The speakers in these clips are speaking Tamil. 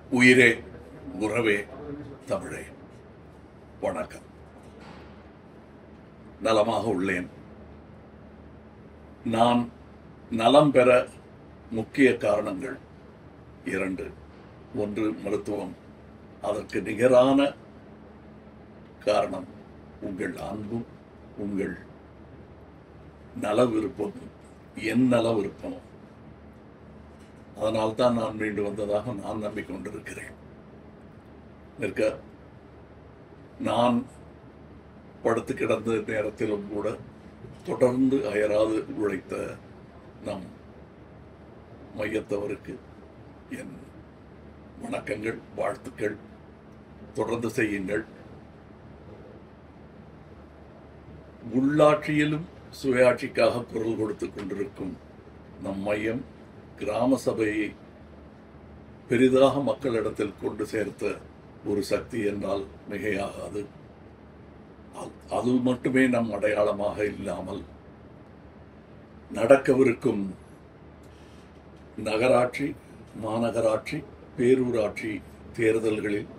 உயிரே உறவே தமிழே வணக்கம் நலமாக உள்ளேன் நான் நலம் பெற முக்கிய காரணங்கள் இரண்டு ஒன்று மருத்துவம் அதற்கு நிகரான காரணம் உங்கள் அன்பும் உங்கள் நல விருப்பமும் என் நல விருப்பமும் அதனால்தான் நான் மீண்டு வந்ததாக நான் நம்பிக்கொண்டிருக்கிறேன் நிற்க நான் படுத்து கிடந்த நேரத்திலும் கூட தொடர்ந்து அயராது உழைத்த நம் மையத்தவருக்கு என் வணக்கங்கள் வாழ்த்துக்கள் தொடர்ந்து செய்யுங்கள் உள்ளாட்சியிலும் சுயாட்சிக்காக குரல் கொடுத்துக் கொண்டிருக்கும் நம் மையம் கிராம சபையை பெரிதாக மக்களிடத்தில் கொண்டு சேர்த்த ஒரு சக்தி என்றால் மிகையாகாது அது- அது மட்டுமே நம் அடையாளமாக இல்லாமல் நடக்கவிருக்கும் நகராட்சி மாநகராட்சி பேரூராட்சி தேர்தல்களில்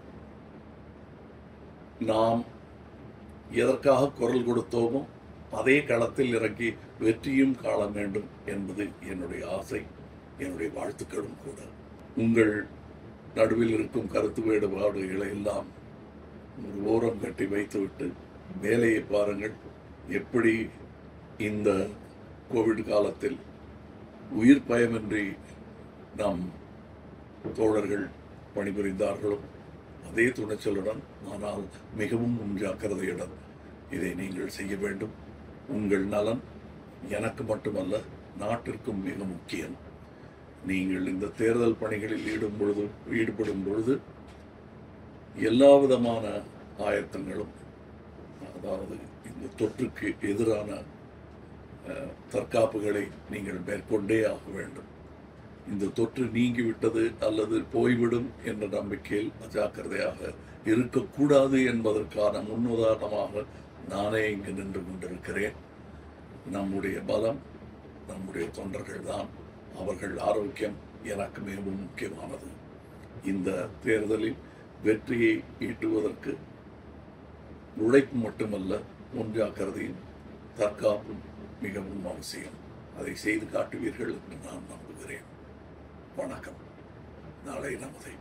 நாம் எதற்காக குரல் கொடுத்தோமோ அதே களத்தில் இறங்கி வெற்றியும் காண வேண்டும் என்பது என்னுடைய ஆசை என்னுடைய வாழ்த்துக்களும் கூட உங்கள் நடுவில் இருக்கும் கருத்து வேறுபாடுகளை எல்லாம் ஒரு ஓரம் கட்டி வைத்துவிட்டு வேலையை பாருங்கள் எப்படி இந்த கோவிட் காலத்தில் உயிர் பயமின்றி நம் தோழர்கள் பணிபுரிந்தார்களோ அதே துணிச்சலுடன் ஆனால் மிகவும் முன்ஜாக்கிரதையுடன் இதை நீங்கள் செய்ய வேண்டும் உங்கள் நலன் எனக்கு மட்டுமல்ல நாட்டிற்கும் மிக முக்கியம் நீங்கள் இந்த தேர்தல் பணிகளில் ஈடும் பொழுது ஈடுபடும் பொழுது எல்லா விதமான ஆயத்தங்களும் அதாவது இந்த தொற்றுக்கு எதிரான அஹ், தற்காப்புகளை நீங்கள் மேற்கொண்டே ஆக வேண்டும் இந்த தொற்று நீங்கிவிட்டது அல்லது போய்விடும் என்ற நம்பிக்கையில் அஜாக்கிரதையாக இருக்கக்கூடாது என்பதற்கான முன்னுதாரணமாக நானே இங்கு நின்று கொண்டிருக்கிறேன் நம்முடைய பலம் நம்முடைய தொண்டர்கள் தான் அவர்கள் ஆரோக்கியம் எனக்கு மிகவும் முக்கியமானது இந்த தேர்தலில் வெற்றியை ஈட்டுவதற்கு உழைப்பு மட்டுமல்ல முன்ஜாக்கிரதையும் தற்காப்பும் மிகவும் அவசியம் அதை செய்து காட்டுவீர்கள் என்று நான் நம்புகிறேன் வணக்கம் நாளை நமதை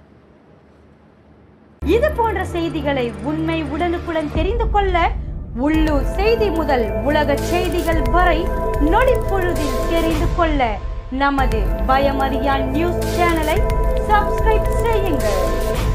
இது போன்ற செய்திகளை உண்மை உடனுக்குடன் தெரிந்து கொள்ள உள்ளூர் செய்தி முதல் உலக செய்திகள் வரை நொடிப்பொழுதில் தெரிந்து கொள்ள நமது பயமறியான் நியூஸ் சேனலை சப்ஸ்கிரைப் செய்யுங்கள்